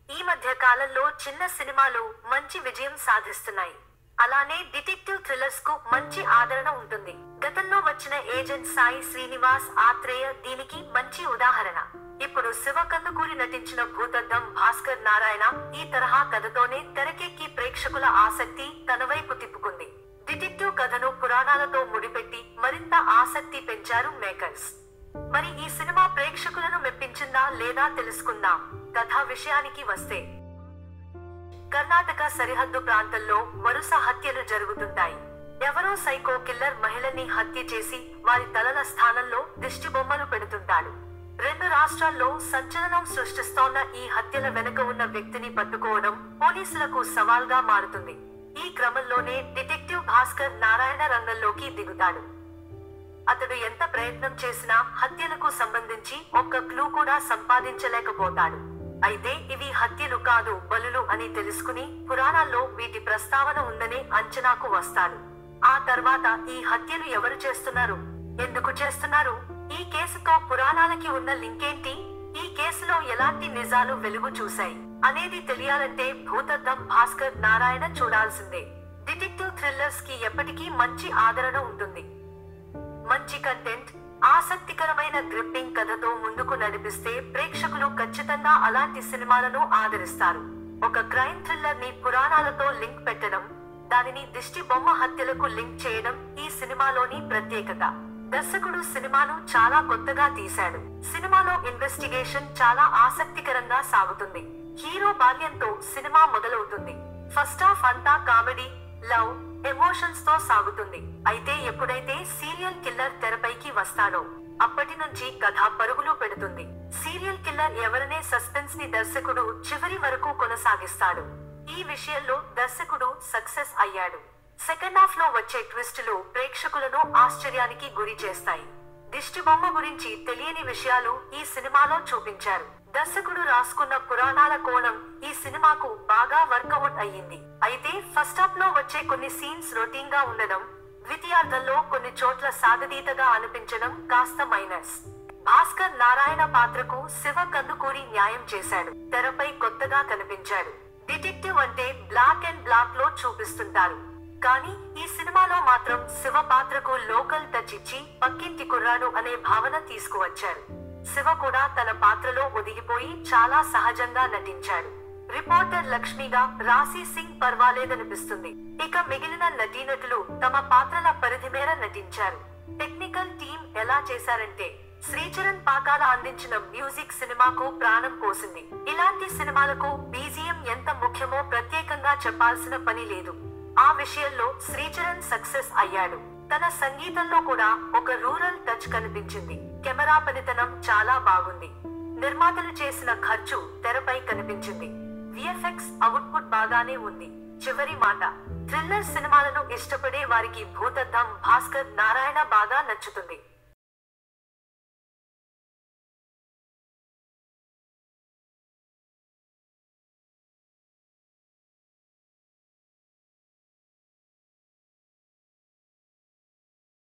ఈ మధ్య కాలంలో చిన్న సినిమాలు మంచి విజయం సాధిస్తున్నాయి అలానే డిటెక్టివ్ థ్రిల్లర్స్ కు మంచి ఆదరణ ఉంటుంది గతంలో వచ్చిన ఏజెంట్ సాయి శ్రీనివాస్ ఆత్రేయ దీనికి మంచి ఉదాహరణ ఇప్పుడు శివకందుకూరి నటించిన భూతద్దం భాస్కర్ నారాయణ ఈ తరహా కథతోనే తెరకెక్కి ప్రేక్షకుల ఆసక్తి తన వైపు తిప్పుకుంది డిటెక్టివ్ కథను పురాణాలతో ముడిపెట్టి మరింత ఆసక్తి పెంచారు మేకర్స్ మరి ఈ సినిమా ప్రేక్షకులను మెప్పించిందా లేదా తెలుసుకుందాం కథా విషయానికి వస్తే కర్ణాటక సరిహద్దు ప్రాంతంలో వరుస హత్యలు జరుగుతుంటాయి ఎవరో సైకో కిల్లర్ మహిళని హత్య చేసి వారి తలల స్థానంలో దిష్టి బొమ్మలు పెడుతుంటాడు రెండు రాష్ట్రాల్లో సంచలనం సృష్టిస్తోన్న ఈ హత్యల వెనుక ఉన్న వ్యక్తిని పట్టుకోవడం పోలీసులకు సవాల్గా మారుతుంది ఈ క్రమంలోనే డిటెక్టివ్ భాస్కర్ నారాయణ రంగంలోకి దిగుతాడు అతడు ఎంత ప్రయత్నం చేసినా హత్యలకు సంబంధించి ఒక్క క్లూ కూడా సంపాదించలేకపోతాడు అయితే ఇవి హత్యలు కాదు బలులు అని తెలుసుకుని పురాణాల్లో వీటి ప్రస్తావన ఉందనే అంచనాకు వస్తాడు ఆ తర్వాత ఈ హత్యలు ఎవరు చేస్తున్నారు ఎందుకు చేస్తున్నారు ఈ కేసుతో పురాణాలకి ఉన్న లింకేంటి ఈ కేసులో ఎలాంటి నిజాలు వెలుగు చూశాయి అనేది తెలియాలంటే భూతద్దం భాస్కర్ నారాయణ చూడాల్సిందే డిటెక్టివ్ థ్రిల్లర్స్ కి ఎప్పటికీ మంచి ఆదరణ ఉంటుంది మంచి కంటెంట్ ఆసక్తికరమైన గ్రిప్పింగ్ కథతో ముందుకు నడిపిస్తే ప్రేక్షకులు ఖచ్చితంగా అలాంటి సినిమాలను ఆదరిస్తారు ఒక క్రైమ్ థ్రిల్లర్ ని పురాణాలతో లింక్ పెట్టడం దానిని దిష్టి బొమ్మ హత్యలకు లింక్ చేయడం ఈ సినిమాలోని ప్రత్యేకత దర్శకుడు సినిమాను చాలా కొత్తగా తీశాడు సినిమాలో ఇన్వెస్టిగేషన్ చాలా ఆసక్తికరంగా సాగుతుంది హీరో బాల్యంతో సినిమా మొదలవుతుంది ఫస్ట్ హాఫ్ అంతా కామెడీ లవ్ ఎమోషన్స్ తో సాగుతుంది అయితే ఎప్పుడైతే సీరియల్ కిల్లర్ తెరపైకి వస్తాడో అప్పటి నుంచి కథ పరుగులు పెడుతుంది సీరియల్ కిల్లర్ ఎవరనే సస్పెన్స్ ని దర్శకుడు చివరి వరకు కొనసాగిస్తాడు ఈ విషయంలో దర్శకుడు సక్సెస్ అయ్యాడు సెకండ్ హాఫ్ లో వచ్చే ట్విస్టులు ప్రేక్షకులను ఆశ్చర్యానికి గురి చేస్తాయి దిష్టి బొమ్మ గురించి తెలియని విషయాలు ఈ సినిమాలో చూపించారు దర్శకుడు రాసుకున్న పురాణాల కోణం ఈ సినిమాకు బాగా వర్కౌట్ అయ్యింది అయితే ఫస్ట్ హాఫ్ లో వచ్చే కొన్ని సీన్స్ రొటీన్ గా ఉండడం ద్వితీయార్థంలో కొన్ని చోట్ల సాగదీతగా అనిపించడం కాస్త మైనస్ భాస్కర్ నారాయణ పాత్రకు శివ కందుకూరి న్యాయం చేశాడు తెరపై కొత్తగా కనిపించాడు డిటెక్టివ్ అంటే బ్లాక్ అండ్ బ్లాక్ లో చూపిస్తుంటారు కానీ ఈ సినిమాలో మాత్రం శివ పాత్రకు లోకల్ టచ్ ఇచ్చి పక్కింటి కుర్రాడు అనే భావన తీసుకువచ్చారు శివ కూడా తన పాత్రలో ఒదిగిపోయి చాలా సహజంగా నటించాడు రిపోర్టర్ లక్ష్మిగా రాశి సింగ్ పర్వాలేదనిపిస్తుంది ఇక మిగిలిన నటీనటులు తమ పాత్రల పరిధి మేర నటించారు టెక్నికల్ టీం ఎలా చేశారంటే శ్రీచరణ్ పాకాల అందించిన మ్యూజిక్ సినిమాకు ప్రాణం పోసింది ఇలాంటి సినిమాలకు బీజిఎం ఎంత ముఖ్యమో ప్రత్యేకంగా చెప్పాల్సిన పని లేదు ఆ విషయంలో శ్రీచరణ్ సక్సెస్ అయ్యాడు తన సంగీతంలో కూడా ఒక రూరల్ టచ్ కనిపించింది కెమెరా పనితనం చాలా బాగుంది నిర్మాతలు చేసిన ఖర్చు తెరపై కనిపించింది విఎఫ్ఎక్స్ అవుట్పుట్ బాగానే ఉంది చివరి మాట థ్రిల్లర్ సినిమాలను ఇష్టపడే వారికి భూతద్దం భాస్కర్ నారాయణ బాగా నచ్చుతుంది